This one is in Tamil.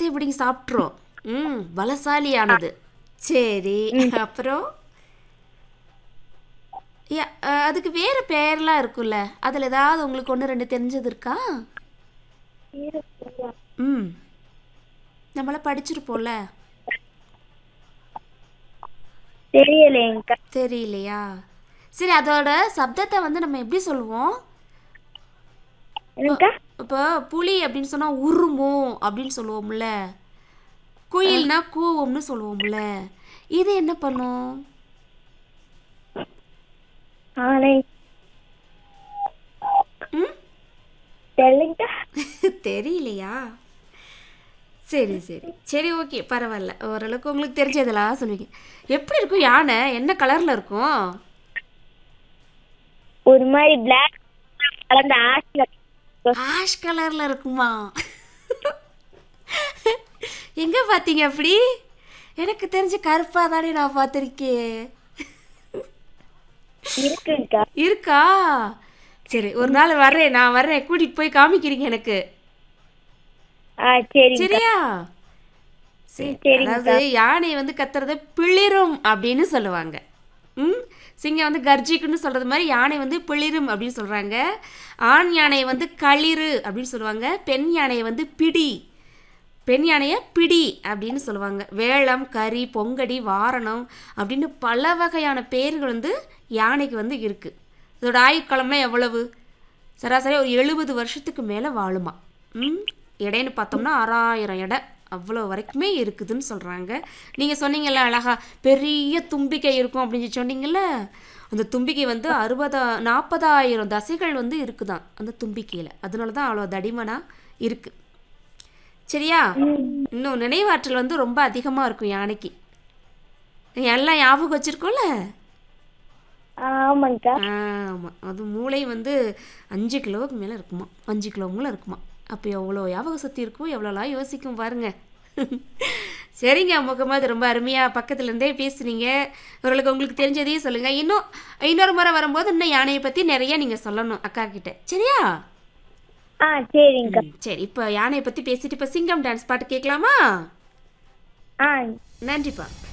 எல்லாத்தையும் பிடிங்கி சாப்பிட்ரும் ம் பலசாலியானது சரி அப்புறம் யா, அஹ், அதுக்கு வேற பேர்லாம் இருக்குல்ல அதில் ஏதாவது உங்களுக்கு ஒன்று ரெண்டு தெரிஞ்சது இருக்கா ம் நம்மள படிச்சிருப்போம்ல தெரியலைங்கக்கா தெரியலையா சரி அதோட சப்தத்தை வந்து நம்ம எப்படி சொல்லுவோம் என்னக்கா இப்போ புலி அப்படின்னு சொன்னா உருமும் அப்படின்னு சொல்லுவோம்ல குயில்னா கூவும்னு சொல்லுவோம்ல இது என்ன பண்ணும் ஆனை ம் தெரியலங்கக்கா தெரியலையா சரி சரி சரி ஓகே பரவாயில்ல ஓரளவுக்கு உங்களுக்கு தெரிஞ்சதெல்லாம் சொல்லுவீங்க எப்படி இருக்கும் யானை என்ன கலர்ல இருக்கும் ஒரு மாதிரி பிளாக் கலந்த ஆஷ்ல ஆஷ் கலர்ல இருக்குமா எங்க பாத்தீங்க அப்படி எனக்கு தெரிஞ்ச கருப்பா தானே நான் பார்த்துருக்கேன் இருக்குங்கக்கா இருக்கா சரி ஒரு நாள் வர்றேன் நான் வர்றேன் கூட்டிட்டு போய் காமிக்கிறீங்க எனக்கு ஆ சரிங்க சரியா சரி சரிங்கக்கா. அதாவது யானை வந்து கத்துறத பிளிரும் அப்படின்னு சொல்லுவாங்க ம் சிங்கம் வந்து கர்ஜிக்குன்னு சொல்றது மாதிரி யானை வந்து பிளிரும் அப்படின்னு சொல்றாங்க ஆண் யானையை வந்து களிறு அப்படின்னு சொல்லுவாங்க பெண் யானையை வந்து பிடி பெண் யானையை பிடி அப்படின்னு சொல்லுவாங்க வேளம் கரி பொங்கடி வாரணம் அப்படின்னு பல வகையான பேர்கள் வந்து யானைக்கு வந்து இருக்குது இதோட ஆயுட்காலம்லாம் எவ்வளவு சராசரி ஒரு எழுபது வருஷத்துக்கு மேலே வாழுமா ம் எடைன்னு பார்த்தோம்னா ஆறாயிரம் எடை அவ்வளோ வரைக்குமே இருக்குதுன்னு சொல்கிறாங்க நீங்கள் சொன்னீங்கல்ல அழகா பெரிய தும்பிக்கை இருக்கும் அப்படின்னு சொன்னீங்கல்ல அந்த தும்பிக்கை வந்து அறுபதா நாற்பதாயிரம் தசைகள் வந்து இருக்குதாம் அந்த தும்பிக்கையில் அதனால தான் அவ்வளோ தடிமனாக இருக்குது சரியா இன்னும் நினைவாற்றல் வந்து ரொம்ப அதிகமாக இருக்கும் யானைக்கு எல்லாம் ஞாபகம் வச்சுருக்கோம்ல ஆமாங்கக்கா ஆமாம் அது மூளை வந்து அஞ்சு கிலோவுக்கு மேலே இருக்குமா அஞ்சு கிலோ மூளை இருக்குமா அப்போ எவ்வளோ ஞாபக சக்தி இருக்கும் எவ்வளோலாம் யோசிக்கும் பாருங்க சரிங்க முகமது ரொம்ப அருமையாக பக்கத்துல இருந்தே பேசுனீங்க ஓரளவுக்கு உங்களுக்கு தெரிஞ்சதையும் சொல்லுங்கள் இன்னும் இன்னொரு முறை வரும்போது இன்னும் யானையை பற்றி நிறைய நீங்கள் சொல்லணும் அக்கா கிட்ட சரியா ஆ சரிங்கக்கா ம், சரி இப்போ யானையை பற்றி பேசிட்டு இப்போ சிங்கம் டான்ஸ் பாட்டு கேட்கலாமா ஆ நன்றிப்பா